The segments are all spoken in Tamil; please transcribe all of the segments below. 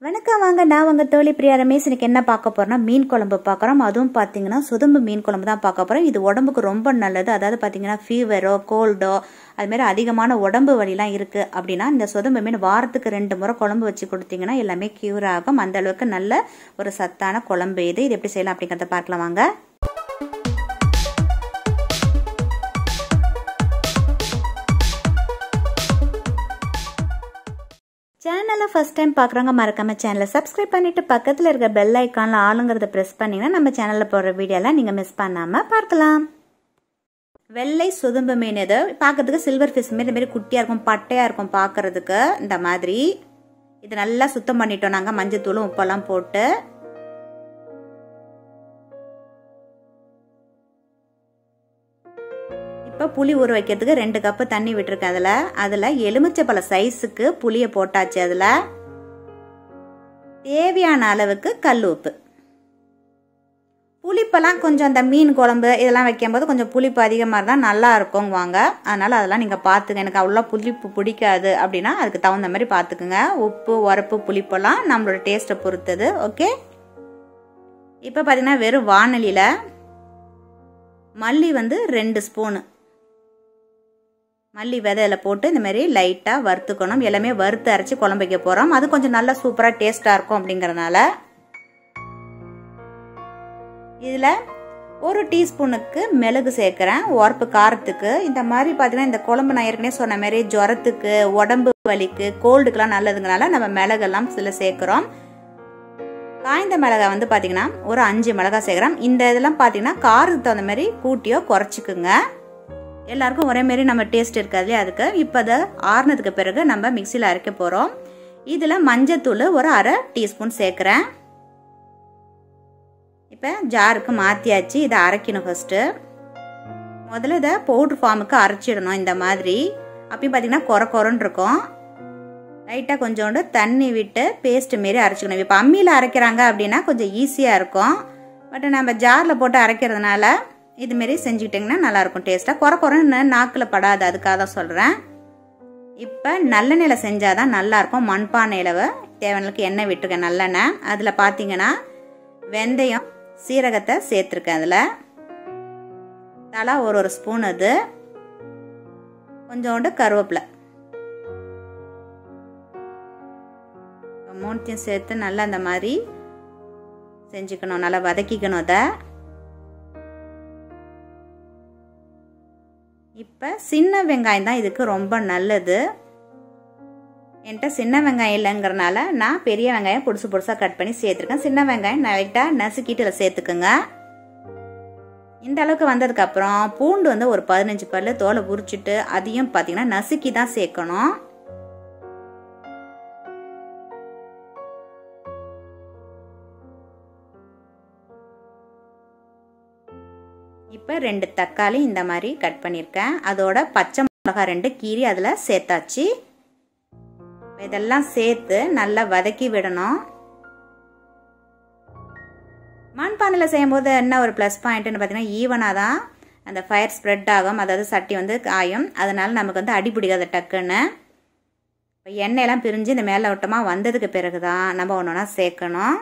வணக்கம் வாங்க நான் உங்கள் தோழி பிரியா ரமேஷ் இன்னைக்கு என்ன பார்க்க போறோம்னா மீன் குழம்பு பார்க்குறோம் அதுவும் பார்த்தீங்கன்னா சுதம்பு மீன் குழம்பு தான் பார்க்க போகிறோம் இது உடம்புக்கு ரொம்ப நல்லது அதாவது பார்த்தீங்கன்னா ஃபீவரோ கோல்டோ அதுமாரி அதிகமான உடம்பு வலிலாம் இருக்குது அப்படின்னா இந்த சுதம்பு மீன் வாரத்துக்கு ரெண்டு முறை குழம்பு வச்சு கொடுத்தீங்கன்னா எல்லாமே க்யூர் ஆகும் அந்த அளவுக்கு நல்ல ஒரு சத்தான குழம்பு இது இது எப்படி செய்யலாம் அப்படிங்கிறத பார்க்கலாம் வாங்க சேனலை ஃபஸ்ட் டைம் பார்க்குறவங்க மறக்காம சேனலை சப்ஸ்கிரைப் பண்ணிட்டு பக்கத்தில் இருக்க பெல் ஐக்கானில் ஆளுங்கிறத ப்ரெஸ் பண்ணிங்கன்னா நம்ம சேனலில் போடுற வீடியோலாம் நீங்கள் மிஸ் பண்ணாமல் பார்க்கலாம் வெள்ளை சுதும்பு மீன் இது பார்க்கறதுக்கு சில்வர் ஃபிஷ் மாரி இந்த மாதிரி குட்டியாக இருக்கும் பட்டையாக இருக்கும் பார்க்கறதுக்கு இந்த மாதிரி இது நல்லா சுத்தம் பண்ணிட்டோம் நாங்கள் மஞ்சத்தூளும் உப்பெல்லாம் போட்டு இப்போ புளி ஊற வைக்கிறதுக்கு ரெண்டு கப்பு தண்ணி விட்டுருக்கேன் அதில் அதில் எலுமிச்சப்பழ சைஸுக்கு புளியை போட்டாச்சு அதில் தேவையான அளவுக்கு கல் உப்பு புளிப்பெல்லாம் கொஞ்சம் அந்த மீன் குழம்பு இதெல்லாம் வைக்கும்போது கொஞ்சம் புளிப்பு அதிகமாக இருந்தால் நல்லா இருக்கும் வாங்க அதனால் அதெல்லாம் நீங்கள் பார்த்துங்க எனக்கு அவ்வளோ புளிப்பு பிடிக்காது அப்படின்னா அதுக்கு தகுந்த மாதிரி பார்த்துக்குங்க உப்பு உரப்பு புளிப்பெல்லாம் நம்மளோட டேஸ்ட்டை பொறுத்தது ஓகே இப்போ பார்த்தீங்கன்னா வெறும் வானலியில் மல்லி வந்து ரெண்டு ஸ்பூனு மல்லி விதையில போட்டு இந்த மாதிரி லைட்டாக வறுத்துக்கணும் எல்லாமே வறுத்து அரைச்சி குழம்பு வைக்க போகிறோம் அது கொஞ்சம் நல்லா சூப்பராக டேஸ்ட்டாக இருக்கும் அப்படிங்கிறதுனால இதில் ஒரு டீஸ்பூனுக்கு மிளகு சேர்க்குறேன் உரப்பு காரத்துக்கு இந்த மாதிரி பார்த்தீங்கன்னா இந்த குழம்பு நான் ஏற்கனவே சொன்ன மாதிரி ஜுரத்துக்கு உடம்பு வலிக்கு கோல்டுக்கெலாம் நல்லதுங்கனால நம்ம மிளகெல்லாம் சில சேர்க்குறோம் காய்ந்த மிளகாய் வந்து பார்த்தீங்கன்னா ஒரு அஞ்சு மிளகாய் சேர்க்குறோம் இந்த இதெல்லாம் பார்த்தீங்கன்னா காரத்துக்கு தகுந்த மாதிரி கூட்டியோ குறைச்சிக்குங்க எல்லாருக்கும் ஒரே மாரி நம்ம டேஸ்ட் இருக்காது இல்லையா அதுக்கு இப்போ அதை ஆறுனதுக்கு பிறகு நம்ம மிக்சியில் அரைக்க போகிறோம் இதில் மஞ்சத்தூள் ஒரு அரை டீஸ்பூன் சேர்க்குறேன் இப்போ ஜாருக்கு மாற்றியாச்சு இதை அரைக்கணும் ஃபஸ்ட்டு முதல்ல இதை பவுட்ரு ஃபார்முக்கு அரைச்சிடணும் இந்த மாதிரி அப்பயும் பார்த்தீங்கன்னா குறை குறைன்னு இருக்கும் லைட்டாக கொஞ்சோண்டு தண்ணி விட்டு பேஸ்ட் மாரி அரைச்சிக்கணும் இப்போ அம்மியில் அரைக்கிறாங்க அப்படின்னா கொஞ்சம் ஈஸியாக இருக்கும் பட் நம்ம ஜாரில் போட்டு அரைக்கிறதுனால இதுமாரி செஞ்சுக்கிட்டிங்கன்னா நல்லாயிருக்கும் டேஸ்ட்டாக குறை குறைன்னு நாக்கில் படாது அதுக்காக தான் சொல்கிறேன் இப்போ நல்லெண்ணெயில் செஞ்சால் தான் நல்லாயிருக்கும் மண்பானையில் தேவையானளுக்கு எண்ணெய் விட்டுருக்கேன் நல்லெண்ணெய் அதில் பார்த்தீங்கன்னா வெந்தயம் சீரகத்தை சேர்த்துருக்கேன் அதில் தலா ஒரு ஒரு ஸ்பூன் அது கொஞ்சோண்டு கருவேப்பிலை மூணுத்தையும் சேர்த்து நல்லா அந்த மாதிரி செஞ்சுக்கணும் நல்லா வதக்கிக்கணும் அதை இப்போ சின்ன வெங்காயம் தான் இதுக்கு ரொம்ப நல்லது என்கிட்ட சின்ன வெங்காயம் இல்லைங்கிறனால நான் பெரிய வெங்காயம் பொடுசு பொடுசாக கட் பண்ணி சேர்த்துருக்கேன் சின்ன வெங்காயம் லைட்டாக நசுக்கிட்டு இதில் சேர்த்துக்குங்க இந்த அளவுக்கு வந்ததுக்கப்புறம் பூண்டு வந்து ஒரு பதினஞ்சு பல்லு தோலை உரிச்சிட்டு அதையும் பார்த்தீங்கன்னா நசுக்கி தான் சேர்க்கணும் இப்போ ரெண்டு தக்காளி இந்த மாதிரி கட் பண்ணியிருக்கேன் அதோட பச்சை மிளகா ரெண்டு கீரி அதில் சேர்த்தாச்சு இதெல்லாம் சேர்த்து நல்லா வதக்கி விடணும் மண்பானையில் செய்யும்போது என்ன ஒரு ப்ளஸ் பாயிண்ட்னு பார்த்தீங்கன்னா ஈவனாக தான் அந்த ஃபயர் ஸ்ப்ரெட் ஆகும் அதாவது சட்டி வந்து காயும் அதனால நமக்கு வந்து அடி பிடிக்காது டக்குன்னு இப்போ எண்ணெயெல்லாம் பிரிஞ்சு இந்த மேலே ஓட்டமாக வந்ததுக்கு பிறகு தான் நம்ம ஒன்று ஒன்றா சேர்க்கணும்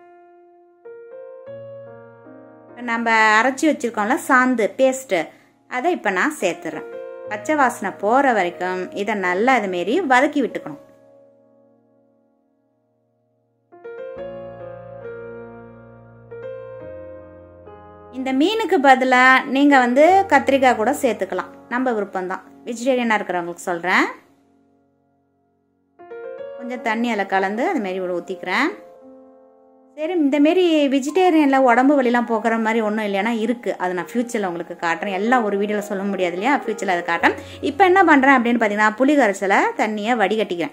நம்ம அரைச்சி வச்சுருக்கோம்ல சாந்து பேஸ்ட்டு அதை இப்போ நான் சேர்த்துறேன் பச்சை வாசனை போகிற வரைக்கும் இதை நல்லா இதுமாரி வதக்கி விட்டுக்கணும் இந்த மீனுக்கு பதிலாக நீங்கள் வந்து கத்திரிக்காய் கூட சேர்த்துக்கலாம் நம்ம விருப்பம்தான் வெஜிடேரியனாக இருக்கிறவங்களுக்கு சொல்கிறேன் கொஞ்சம் தண்ணி அதில் கலந்து அதுமாரி ஊற்றிக்கிறேன் சரி இந்தமாரி வெஜிடேரியனில் உடம்பு வலிலாம் போக்குற மாதிரி ஒன்றும் இல்லைன்னா இருக்குது அது நான் ஃப்யூச்சரில் உங்களுக்கு காட்டுறேன் எல்லாம் ஒரு வீடியோவில் சொல்ல முடியாது இல்லையா ஃப்யூச்சரில் அதை காட்டுறேன் இப்போ என்ன பண்ணுறேன் அப்படின்னு பார்த்தீங்கன்னா புளி கரைச்சலை தண்ணியை வடிகட்டிக்கிறேன்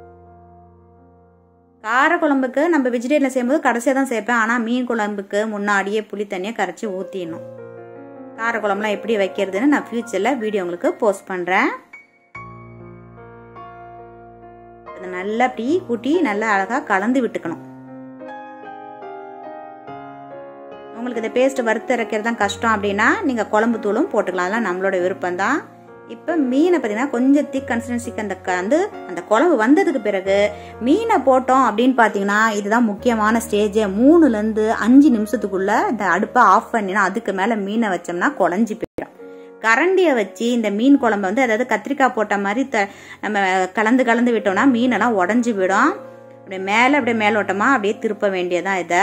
கார குழம்புக்கு நம்ம வெஜிடேரியனில் செய்யும்போது கடைசியாக தான் சேர்ப்பேன் ஆனால் மீன் குழம்புக்கு முன்னாடியே புளி தண்ணியை கரைச்சி ஊற்றிடணும் கார குழம்புலாம் எப்படி வைக்கிறதுன்னு நான் ஃப்யூச்சரில் வீடியோ உங்களுக்கு போஸ்ட் பண்ணுறேன் அதை நல்லா அப்படி கூட்டி நல்லா அழகாக கலந்து விட்டுக்கணும் உங்களுக்கு இந்த பேஸ்ட் வறுத்து அரைக்கிறது தான் கஷ்டம் அப்படின்னா நீங்கள் குழம்பு தூளும் போட்டுக்கலாம் அதெல்லாம் நம்மளோட விருப்பம் தான் இப்போ மீனை பார்த்தீங்கன்னா கொஞ்சம் திக் கன்சிஸ்டன்சிக்கு அந்த க- வந்து அந்த குழம்பு வந்ததுக்கு பிறகு மீனை போட்டோம் அப்படின்னு பார்த்தீங்கன்னா இதுதான் முக்கியமான ஸ்டேஜே மூணுலேருந்து அஞ்சு நிமிஷத்துக்குள்ள இந்த அடுப்பை ஆஃப் பண்ணினா அதுக்கு மேலே மீனை வச்சோம்னா குழஞ்சி போயிடும் கரண்டியை வச்சு இந்த மீன் குழம்பு வந்து அதாவது கத்திரிக்காய் போட்ட மாதிரி த நம்ம கலந்து கலந்து விட்டோம்னா மீனெல்லாம் உடஞ்சி போயிடும் அப்படியே மேலே அப்படியே மேலோட்டமாக அப்படியே திருப்ப வேண்டியதான் இதை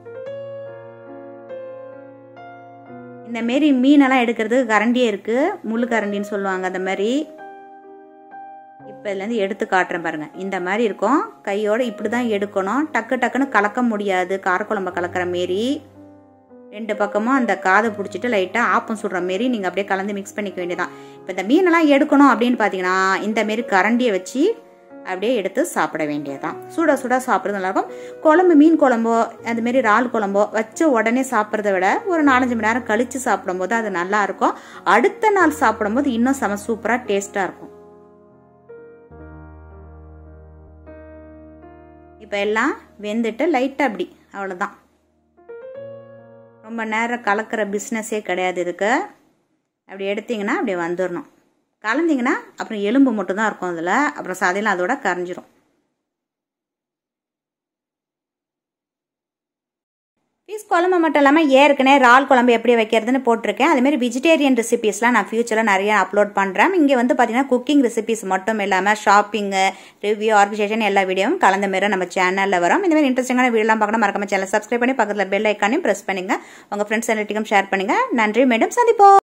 இந்த மாரி மீனெல்லாம் எடுக்கிறதுக்கு கரண்டியே இருக்கு முள்ளு கரண்டின்னு சொல்லுவாங்க அந்த மாதிரி இப்போ இதுலேருந்து எடுத்து காட்டுறேன் பாருங்க இந்த மாதிரி இருக்கும் கையோட இப்படி தான் எடுக்கணும் டக்கு டக்குன்னு கலக்க முடியாது காரக்குழம்ப கலக்கிற மாரி ரெண்டு பக்கமும் அந்த காதை பிடிச்சிட்டு லைட்டாக ஆப்பம் சுடுற மாரி நீங்கள் அப்படியே கலந்து மிக்ஸ் பண்ணிக்க வேண்டியதான் இப்போ இந்த மீனெல்லாம் எடுக்கணும் அப்படின்னு பார்த்தீங்கன்னா இந்த மாரி கரண்டியை வச்சு அப்படியே எடுத்து சாப்பிட வேண்டியதுதான் சுட சுட சாப்பிட்றது நல்லாயிருக்கும் குழம்பு மீன் குழம்போ அதுமாரி இறால் குழம்போ வச்ச உடனே சாப்பிட்றத விட ஒரு நாலஞ்சு மணி நேரம் கழித்து சாப்பிடும்போது அது நல்லா இருக்கும் அடுத்த நாள் சாப்பிடும்போது இன்னும் செம சூப்பராக டேஸ்ட்டாக இருக்கும் இப்போ எல்லாம் வெந்துட்டு லைட்டாக அப்படி அவ்வளோதான் ரொம்ப நேரம் கலக்கிற பிஸ்னஸே கிடையாது இதுக்கு அப்படி எடுத்தீங்கன்னா அப்படி வந்துடணும் கலந்தீங்கன்னா அப்புறம் எலும்பு மட்டும் தான் இருக்கும் அதில் அப்புறம் சதையெல்லாம் அதோட கரைஞ்சிரும் ஃபிஷ் குழம்பு மட்டும் இல்லாமல் ஏற்கனவே இறால் குழம்பு எப்படி வைக்கிறதுன்னு போட்டிருக்கேன் அதேமாரி வெஜிடேரியன் ரெசிபீஸ்லாம் நான் ஃபியூச்சரில் நிறைய அப்லோட் பண்ணுறேன் இங்கே வந்து பார்த்தீங்கன்னா குக்கிங் ரெசிபீஸ் மட்டும் இல்லாமல் ஷாப்பிங்கு ரிவ்யூ ஆர்கனைசேஷன் எல்லா வீடியோவும் கலந்த மாரி நம்ம சேனலில் வரும் இந்த மாதிரி இன்ட்ரெஸ்டிங்கான வீடியோலாம் பார்க்கணும் மறக்காம சேனல் சப்ஸ்கிரைப் பண்ணி பக்கத்தில் பெல் ஐக்கானையும் ப்ரெஸ் பண்ணுங்க உங்கள் ஃப்ரெண்ட்ஸ் எல்லாத்தையும் ஷேர் பண்ணுங்க நன்றி மேடம் சந்திப்போம்